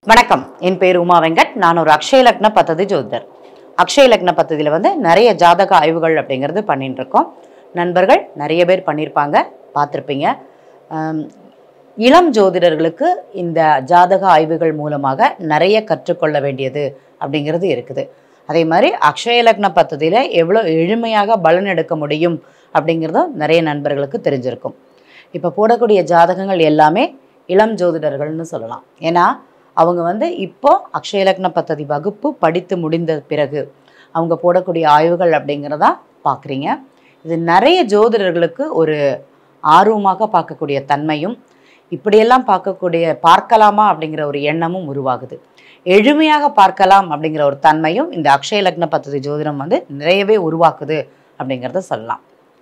வணக்கம் என் பேர் உமா வெங்கட் நான் ஒரு அக்ஷய லக்ன பத்ததி ஜோதிடர் அக்ஷய லக்ன பத்ததியில் வந்து நிறைய ஜாதக ஆய்வுகள் அப்படிங்கிறது பண்ணிட்டு இருக்கோம் நண்பர்கள் நிறைய பேர் பண்ணியிருப்பாங்க பார்த்துருப்பீங்க ஆம், இளம் ஜோதிடர்களுக்கு இந்த ஜாதக ஆய்வுகள் மூலமாக நிறைய கற்றுக்கொள்ள வேண்டியது அப்படிங்கிறது இருக்குது அதே மாதிரி அக்ஷய லக்ன பத்ததியில் எவ்வளோ எளிமையாக பலன் எடுக்க முடியும் அப்படிங்கிறதும் நிறைய நண்பர்களுக்கு தெரிஞ்சிருக்கும் இப்போ போடக்கூடிய ஜாதகங்கள் எல்லாமே இளம் ஜோதிடர்கள்னு சொல்லலாம் ஏன்னா அவங்க வந்து இப்போ அக்ஷய லக்ன பத்ததி வகுப்பு படித்து முடிந்த பிறகு அவங்க போடக்கூடிய ஆய்வுகள் அப்படிங்கிறதா பார்க்குறீங்க இது நிறைய ஜோதிடர்களுக்கு ஒரு ஆர்வமாக பார்க்கக்கூடிய தன்மையும் இப்படியெல்லாம் பார்க்கக்கூடிய பார்க்கலாமா அப்படிங்கிற ஒரு எண்ணமும் உருவாகுது எளிமையாக பார்க்கலாம் அப்படிங்கிற ஒரு தன்மையும் இந்த அக்ஷய லக்ன பத்ததி ஜோதிடம் வந்து நிறையவே உருவாக்குது அப்படிங்கிறத சொல்லலாம்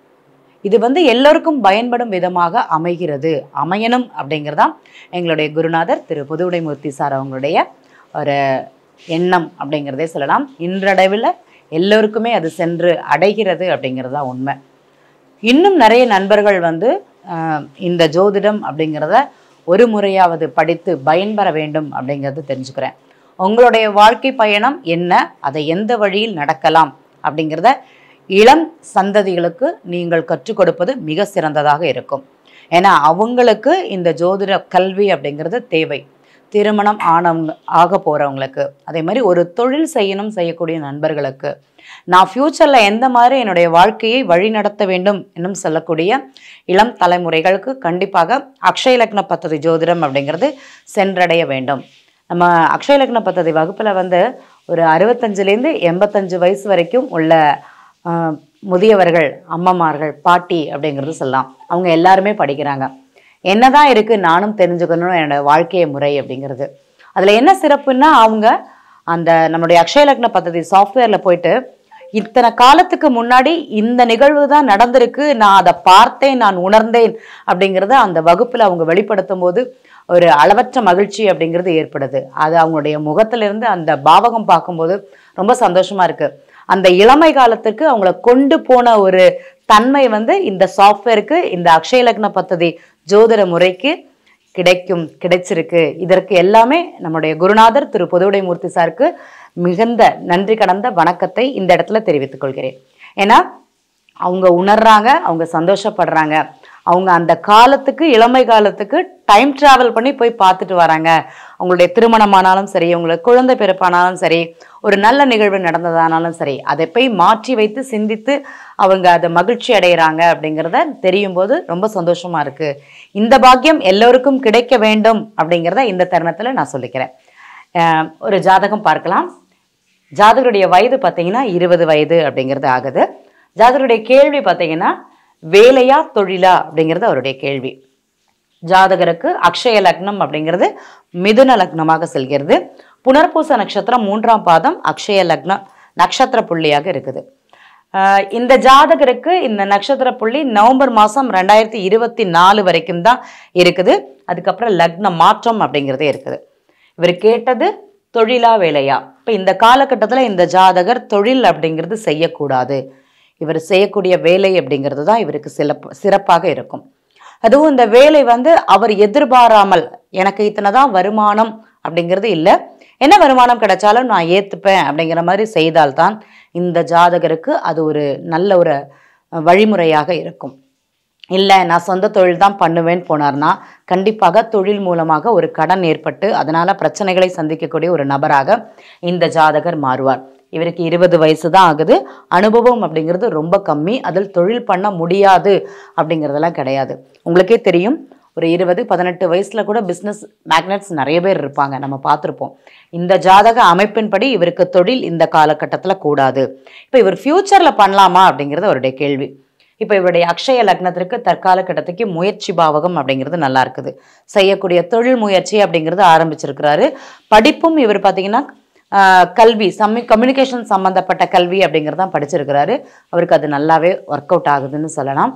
இது வந்து எல்லோருக்கும் பயன்படும் விதமாக அமைகிறது அமையணும் அப்படிங்கிறதான் எங்களுடைய குருநாதர் திரு புதுவுடைமூர்த்தி சார் அவங்களுடைய ஒரு எண்ணம் அப்படிங்கிறதே சொல்லலாம் இன்றளவில் எல்லோருக்குமே அது சென்று அடைகிறது அப்படிங்கிறது தான் உண்மை இன்னும் நிறைய நண்பர்கள் வந்து ஆஹ், இந்த ஜோதிடம் அப்படிங்கிறத ஒரு முறையாவது படித்து பயன்பெற வேண்டும் அப்படிங்கிறது தெரிஞ்சுக்கிறேன் உங்களுடைய வாழ்க்கை பயணம் என்ன அதை எந்த வழியில் நடக்கலாம் அப்படிங்கிறத இளம் சந்ததிகளுக்கு நீங்கள் கற்றுக் கொடுப்பது மிக சிறந்ததாக இருக்கும் ஏன்னா அவங்களுக்கு இந்த ஜோதிட கல்வி அப்படிங்கிறது தேவை திருமணம் ஆனவங்க ஆக போகிறவங்களுக்கு அதே மாதிரி ஒரு தொழில் செய்யணும் செய்யக்கூடிய நண்பர்களுக்கு நான் ஃப்யூச்சரில் எந்த மாதிரி என்னுடைய வாழ்க்கையை வழி நடத்த வேண்டும் என்னும் சொல்லக்கூடிய இளம் தலைமுறைகளுக்கு கண்டிப்பாக அக்ஷய லக்ன பத்ததி ஜோதிடம் அப்படிங்கிறது சென்றடைய வேண்டும் நம்ம அக்ஷய லக்ன பத்ததி வகுப்பில் வந்து ஒரு அறுபத்தஞ்சிலேருந்து எண்பத்தஞ்சு வயசு வரைக்கும் உள்ள ஆஹ், முதியவர்கள் அம்மமார்கள் பாட்டி அப்படிங்கிறது சொல்லலாம் அவங்க எல்லாருமே படிக்கிறாங்க என்னதான் இருக்கு நானும் தெரிஞ்சுக்கணும் என்னோட வாழ்க்கை முறை அப்படிங்கிறது அதில் என்ன சிறப்புன்னா அவங்க அந்த நம்மளுடைய அக்ஷய லக்ன பദ്ധதி சாஃப்ட்வேரில் போயிட்டு இத்தனை காலத்துக்கு முன்னாடி இந்த நிகழ்வு தான் நடந்திருக்கு நான் அதை பார்த்தேன் நான் உணர்ந்தேன் அப்படிங்கிறத அந்த வகுப்பில் அவங்க வெளிப்படுத்தும் போது ஒரு அளவற்ற மகிழ்ச்சி அப்படிங்கிறது ஏற்படுது அது அவங்களுடைய முகத்திலிருந்து அந்த பாவகம் பார்க்கும்போது ரொம்ப சந்தோஷமா இருக்கு அந்த இளமை காலத்துக்கு அவங்கள கொண்டு போன ஒரு தன்மை வந்து இந்த சாஃப்ட்வேருக்கு இந்த அக்ஷய லக்ன பദ്ധதி ஜோதிட முறைக்கு கிடைக்கும் கிடைச்சிருக்கு இதற்கு எல்லாமே நம்முடைய குருநாதர் திரு புதுவுடைமூர்த்தி சாருக்கு மிகுந்த நன்றி கடந்த வணக்கத்தை இந்த இடத்துல தெரிவித்துக் கொள்கிறேன் ஏன்னா அவங்க உணர்றாங்க அவங்க சந்தோஷப்படுறாங்க அவங்க அந்த காலத்துக்கு இளமை காலத்துக்கு டைம் டிராவல் பண்ணி போய் பார்த்துட்டு வராங்க அவங்களுடைய திருமணமானாலும் சரி அவங்களுக்கு குழந்தை பிறப்பானாலும் சரி ஒரு நல்ல நிகழ்வு நடந்ததானாலும் சரி அதை போய் மாற்றி வைத்து சிந்தித்து அவங்க அதை மகிழ்ச்சி அடைகிறாங்க அப்படிங்கிறத தெரியும் போது ரொம்ப சந்தோஷமா இருக்கு இந்த பாக்கியம் எல்லோருக்கும் கிடைக்க வேண்டும் அப்படிங்கிறத இந்த தருணத்தில் நான் சொல்லிக்கிறேன் அஹ் ஒரு ஜாதகம் பார்க்கலாம் ஜாதகருடைய வயது பார்த்தீங்கன்னா இருபது வயது அப்படிங்கிறது ஆகுது ஜாதகருடைய கேள்வி பார்த்தீங்கன்னா வேலையா தொழிலா அப்படிங்கிறது அவருடைய கேள்வி ஜாதகருக்கு அக்ஷய லக்னம் அப்படிங்கிறது மிதுன லக்னமாக செல்கிறது புனர்பூச நட்சத்திரம் மூன்றாம் பாதம் அக்ஷய லக்னம் நட்சத்திர புள்ளியாக இருக்குது ஆஹ் இந்த ஜாதகருக்கு இந்த நட்சத்திர புள்ளி நவம்பர் மாதம் ரெண்டாயிரத்தி இருபத்தி நாலு வரைக்கும் தான் இருக்குது அதுக்கப்புறம் லக்ன மாற்றம் அப்படிங்கிறதே இருக்குது இவர் கேட்டது தொழிலா வேலையா இப்போ இந்த காலகட்டத்தில் இந்த ஜாதகர் தொழில் அப்படிங்கிறது செய்யக்கூடாது இவர் செய்யக்கூடிய வேலை அப்படிங்கிறது தான் இவருக்கு சிறப்பு சிறப்பாக இருக்கும் அதுவும் இந்த வேலை வந்து அவர் எதிர்பாராமல் எனக்கு இத்தனை தான் வருமானம் அப்படிங்கிறது இல்லை என்ன வருமானம் கிடைச்சாலும் நான் ஏற்றுப்பேன் அப்படிங்கிற மாதிரி செய்தால்தான் இந்த ஜாதகருக்கு அது ஒரு நல்ல ஒரு அஹ், வழிமுறையாக இருக்கும் இல்லை நான் சொந்த தொழில் தான் பண்ணுவேன்னு போனார்னா கண்டிப்பாக தொழில் மூலமாக ஒரு கடன் ஏற்பட்டு அதனால் பிரச்சனைகளை சந்திக்கக்கூடிய ஒரு நபராக இந்த ஜாதகர் மாறுவார் இவருக்கு இருபது வயசு தான் ஆகுது அனுபவம் அப்படிங்கிறது ரொம்ப கம்மி அதில் தொழில் பண்ண முடியாது அப்படிங்கிறதெல்லாம் கிடையாது உங்களுக்கே தெரியும் ஒரு இருபது பதினெட்டு வயசில் கூட பிஸ்னஸ் மேக்னட்ஸ் நிறைய பேர் இருப்பாங்க நம்ம பார்த்துருப்போம் இந்த ஜாதக அமைப்பின்படி இவருக்கு தொழில் இந்த காலகட்டத்தில் கூடாது இப்போ இவர் ஃப்யூச்சரில் பண்ணலாமா அப்படிங்கிறது அவருடைய கேள்வி இப்போ இவருடைய அக்ஷய லக்னத்திற்கு தற்காலகட்டத்துக்கு முயற்சி பாவகம் அப்படிங்கிறது நல்லா இருக்குது செய்யக்கூடிய தொழில் முயற்சி அப்படிங்கிறது ஆரம்பிச்சிருக்கிறாரு படிப்பும் இவர் பார்த்தீங்கன்னா ஆஹ், கல்வி சம்மி கம்யூனிகேஷன் சம்மந்தப்பட்ட கல்வி அப்படிங்கிறது தான் படிச்சிருக்கிறாரு அவருக்கு அது நல்லாவே ஒர்க் அவுட் ஆகுதுன்னு சொல்லலாம்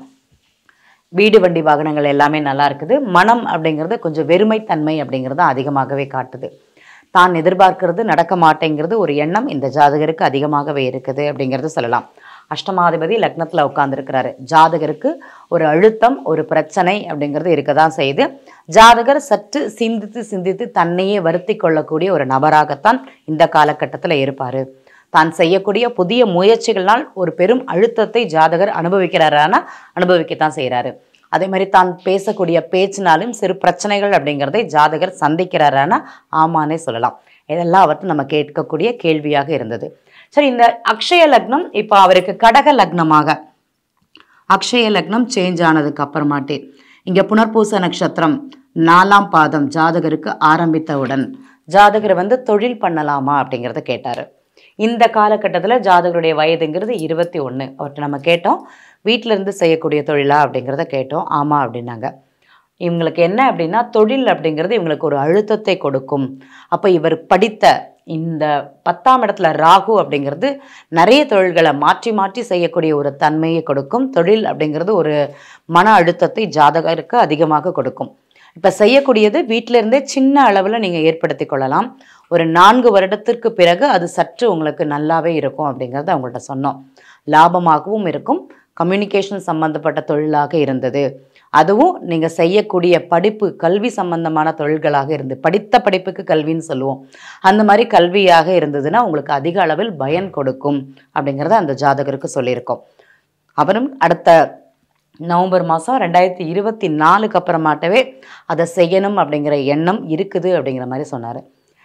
வீடு வண்டி வாகனங்கள் எல்லாமே நல்லா இருக்குது மனம் அப்படிங்கிறது கொஞ்சம் வெறுமைத்தன்மை அப்படிங்கிறது அதிகமாகவே காட்டுது தான் எதிர்பார்க்கிறது நடக்க மாட்டேங்கிறது ஒரு எண்ணம் இந்த ஜாதகருக்கு அதிகமாகவே இருக்குது அப்படிங்கிறது சொல்லலாம் அஷ்டமாதிபதி லக்னத்தில் உட்கார்ந்துருக்கிறாரு ஜாதகருக்கு ஒரு அழுத்தம் ஒரு பிரச்சனை அப்படிங்கிறது இருக்க தான் செய்யுது ஜாதகர் சற்று சிந்தித்து சிந்தித்து தன்னையே வருத்தி கொள்ளக்கூடிய ஒரு நபராகத்தான் இந்த காலகட்டத்தில் இருப்பார் தான் செய்யக்கூடிய புதிய முயற்சிகளால் ஒரு பெரும் அழுத்தத்தை ஜாதகர் அனுபவிக்கிறாரானா அனுபவிக்கத்தான் செய்கிறாரு அதே மாதிரி தான் பேசக்கூடிய பேச்சினாலும் சிறு பிரச்சனைகள் அப்படிங்கிறதை ஜாதகர் சந்திக்கிறாரானா ஆமானே சொல்லலாம் இதெல்லாம் அவர்கிட்ட நம்ம கேட்கக்கூடிய கேள்வியாக இருந்தது சரி இந்த அக்ஷய லக்னம் இப்போ அவருக்கு கடக லக்னமாக அக்ஷய லக்னம் சேஞ்ச் ஆனதுக்கு அப்புறமாட்டே இங்கே புனர்பூச நட்சத்திரம் நாலாம் பாதம் ஜாதகருக்கு ஆரம்பித்தவுடன் ஜாதகர் வந்து தொழில் பண்ணலாமா அப்படிங்கிறத கேட்டார் இந்த காலகட்டத்தில் ஜாதகருடைய வயதுங்கிறது இருபத்தி ஒன்று அவர்கிட்ட நம்ம கேட்டோம் வீட்டில இருந்து செய்யக்கூடிய தொழிலா அப்படிங்கிறத கேட்டோம் ஆமாம் அப்படின்னாங்க இவங்களுக்கு என்ன அப்படின்னா தொழில் அப்படிங்கிறது இவங்களுக்கு ஒரு அழுத்தத்தை கொடுக்கும் அப்போ இவர் படித்த இந்த பத்தாம் இடத்துல ராகு அப்படிங்கிறது நிறைய தொழில்களை மாற்றி மாற்றி செய்யக்கூடிய ஒரு தன்மையை கொடுக்கும் தொழில் அப்படிங்கிறது ஒரு மன அழுத்தத்தை ஜாதகருக்கு அதிகமாக கொடுக்கும் இப்போ செய்யக்கூடியது வீட்டில இருந்தே சின்ன அளவில் நீங்கள் ஏற்படுத்தி கொள்ளலாம் ஒரு நான்கு வருடத்திற்கு பிறகு அது சற்று உங்களுக்கு நல்லாவே இருக்கும் அப்படிங்கிறத அவங்கள்ட்ட சொன்னோம் லாபமாகவும் இருக்கும் கம்யூனிகேஷன் சம்பந்தப்பட்ட தொழிலாக இருந்தது அதுவும் நீங்கள் செய்யக்கூடிய படிப்பு கல்வி சம்பந்தமான தொழில்களாக இருந்து படித்த படிப்புக்கு கல்வின்னு சொல்லுவோம் அந்த மாதிரி கல்வியாக இருந்ததுன்னா உங்களுக்கு அதிக அளவில் பயன் கொடுக்கும் அப்படிங்கிறத அந்த ஜாதகருக்கு சொல்லியிருக்கோம் அவரும் அடுத்த நவம்பர் மாதம் ரெண்டாயிரத்தி இருபத்தி நாலுக்கு அப்புறமாட்டவே அதை செய்யணும் அப்படிங்கிற எண்ணம் இருக்குது அப்படிங்கிற மாதிரி சொன்னார்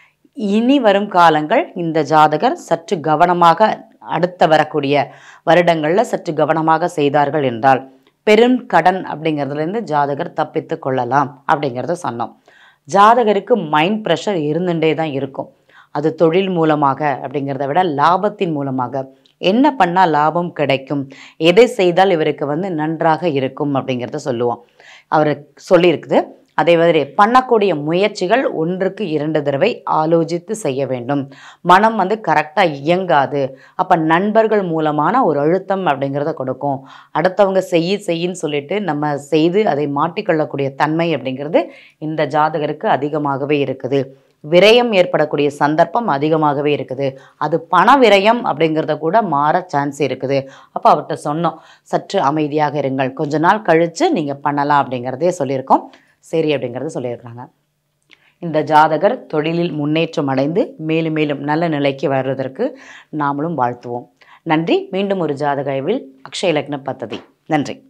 இனி வரும் காலங்கள் இந்த ஜாதகர் சற்று கவனமாக அடுத்த வரக்கூடிய வருடங்களில் சற்று கவனமாக செய்தார்கள் என்றால் பெரும் கடன் அப்படிங்கிறதுலேருந்து ஜாதகர் தப்பித்து கொள்ளலாம் அப்படிங்கிறத சொன்னோம் ஜாதகருக்கு மைண்ட் ப்ரெஷர் இருந்துகிட்டே தான் இருக்கும் அது தொழில் மூலமாக அப்படிங்கிறத விட லாபத்தின் மூலமாக என்ன பண்ணால் லாபம் கிடைக்கும் எதை செய்தால் இவருக்கு வந்து நன்றாக இருக்கும் அப்படிங்கிறத சொல்லுவோம் அவர் சொல்லியிருக்குது அதே மாதிரி பண்ணக்கூடிய முயற்சிகள் ஒன்றுக்கு இரண்டு தடவை ஆலோசித்து செய்ய வேண்டும் மனம் வந்து கரெக்டாக இயங்காது அப்போ நண்பர்கள் மூலமான ஒரு அழுத்தம் அப்படிங்கிறத கொடுக்கும் அடுத்தவங்க செய்ய செய்யின்னு சொல்லிட்டு நம்ம செய்து அதை மாட்டிக்கொள்ளக்கூடிய தன்மை அப்படிங்கிறது இந்த ஜாதகருக்கு அதிகமாகவே இருக்குது விரயம் ஏற்படக்கூடிய சந்தர்ப்பம் அதிகமாகவே இருக்குது அது பண விரயம் அப்படிங்கிறத கூட மாற சான்ஸ் இருக்குது அப்போ அவர்கிட்ட சொன்னோம் சற்று அமைதியாக இருங்கள் கொஞ்ச நாள் கழித்து நீங்கள் பண்ணலாம் அப்படிங்கிறதே சொல்லியிருக்கோம் சரி அப்படிங்கிறத சொல்லியிருக்கிறாங்க இந்த ஜாதகர் தொழிலில் முன்னேற்றம் அடைந்து மேலும் மேலும் நல்ல நிலைக்கு வர்றதற்கு நாமளும் வாழ்த்துவோம் நன்றி மீண்டும் ஒரு ஜாதக ஆய்வில் அக்ஷய லக்ன பத்ததி நன்றி